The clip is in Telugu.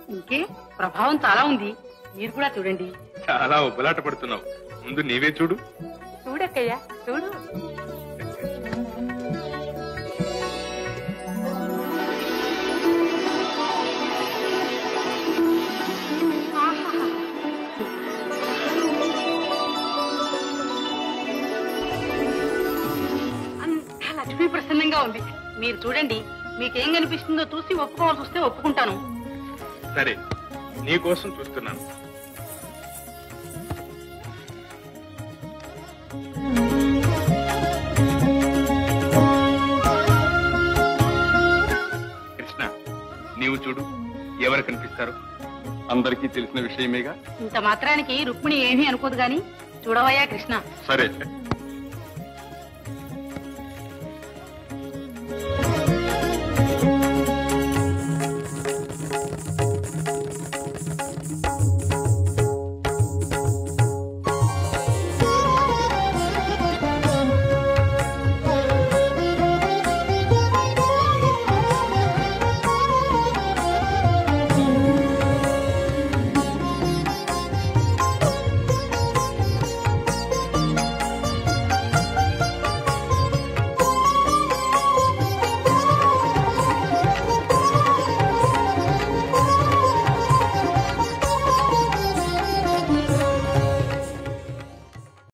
ఇంకే ప్రభావం చాలా ఉంది మీరు కూడా చూడండి చాలా ఉబ్బలాట పడుతున్నావు ముందు నీవే చూడు చూడక్కయ్యా చూడు అంతా లక్ష్మీ ప్రసన్నంగా ఉంది మీరు చూడండి మీకేం కనిపిస్తుందో చూసి ఒప్పుకోవాల్సి వస్తే ఒప్పుకుంటాను సరే నీ కోసం చూస్తున్నాను కృష్ణ నీవు చూడు ఎవరు కనిపిస్తారు అందరికీ తెలిసిన విషయమేగా ఇంత మాత్రానికి రుక్మిణి ఏమీ అనుకోదు గాని చూడవయ్యా కృష్ణ సరే